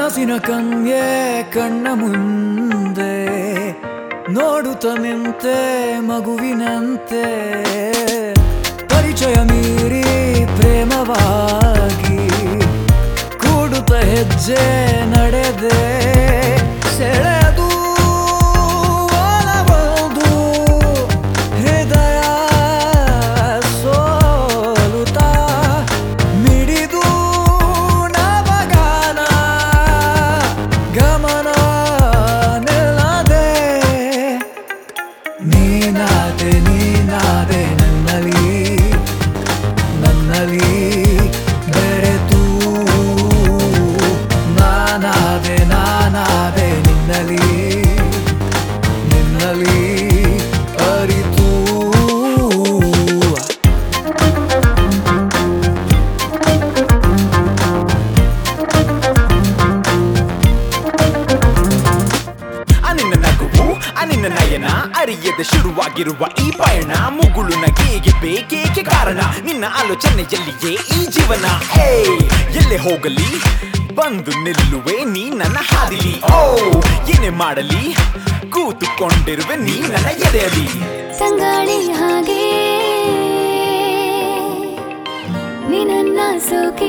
ಕನಸಿನ ಕನ್ಯೆ ಕಣ್ಣ ಮುಂದೆ ನೋಡುತ್ತ ನಿಂತೆ ಮಗುವಿನಂತೆ ಪರಿಚಯ ಮೀರಿ ಪ್ರೇಮವಾಗಿ ಕೂಡುತ್ತ ಹೆಜ್ಜೆ ನಡೆದೆ ಸೆಳೆದು ಒಲವೊಂದು ಹೃದಯ ಸೋಲುತ್ತ ಮಿಡಿದು ನವಗಾನ ಗಮನ ನಿಲ್ಲದೆ ನೀನಾದೆ ನೀನಾದೆ ನನ್ನಲ್ಲಿ ನನ್ನಲ್ಲಿ ಬೆರೆತು ನಾನಾದೆ ನಾನಾದೆ ನಿನ್ನಲ್ಲಿ ನಿನ್ನಲ್ಲಿ ಅರಿತು ಅನಿನ್ನ ನಗುವು ಅನಿನ್ನ ನಯನ ಅರಿಯದೆ ಶುರುವಾಗಿರುವ ಈ ಪಯಣ ಮುಗುಳು ನಗೆಗೆ ಬೇಕೇಕೆ ಕಾರಣ ನಿನ್ನ ಆಲೋಚನೆಯಲ್ಲಿಯೇ ಈ ಜೀವನ ಏ ಎಲ್ಲೇ ಹೋಗಲಿ ಬಂದು ನಿಲ್ಲುವೆ ನೀ ನನ್ನ ಹಾದಿಲಿ ಓ ಏನೇ ಮಾಡಲಿ ಕೂತುಕೊಂಡಿರುವೆ ನೀ ನನ್ನ ಎದೆಯಲಿ ತಂಗಾಳಿ ಹಾಗೆ ನಿನ್ನ ಸೋಕಿ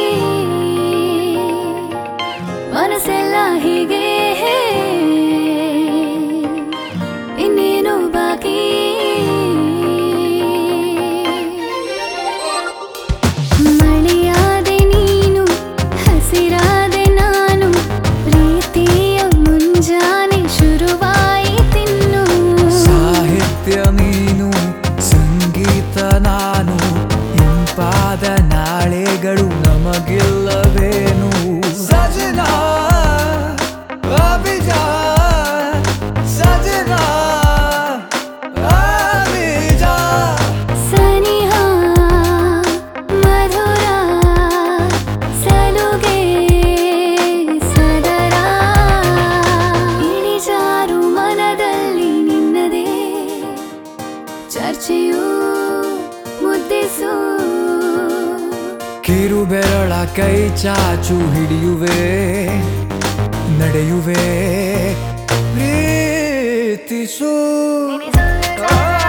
ಮನಸ್ಸೆಲ್ಲ ಹೀಗೆ ಇನ್ನೇನು ಬಾಕಿ ಮಳೆಯಾದೆ ನೀನು ಹಸಿರಾದೆ ನಾನು ಪ್ರೀತಿಯ ಮುಂಜಾನೆ ಶುರುವಾಯಿತಿನ್ನು ಸಾಹಿತ್ಯ ನೀನು ಸಂಗೀತ ನಾನು ಇಂಪಾದ ನಾಳೆಗಳು ನಮಗಿಲ್ಲವೇನು ಸಜನ ಅಭಿಜ ಸಜನ ಅಭಿಜ ಸನಿಹ ಮಧುರ ಸಲುಗೆ ಸದರ ಇಳಿಜಾರು ಮನದಲ್ಲಿ ನಿನ್ನದೇ ಚರ್ಚೆಯು ಮುದ್ದಿಸು ಕಿರು ಬೆರಳ ಕೈ ಚಾಚು ಹಿಡಿಯುವೆ ನಡೆಯುವೆ ಪ್ರೀತಿಸು ಆ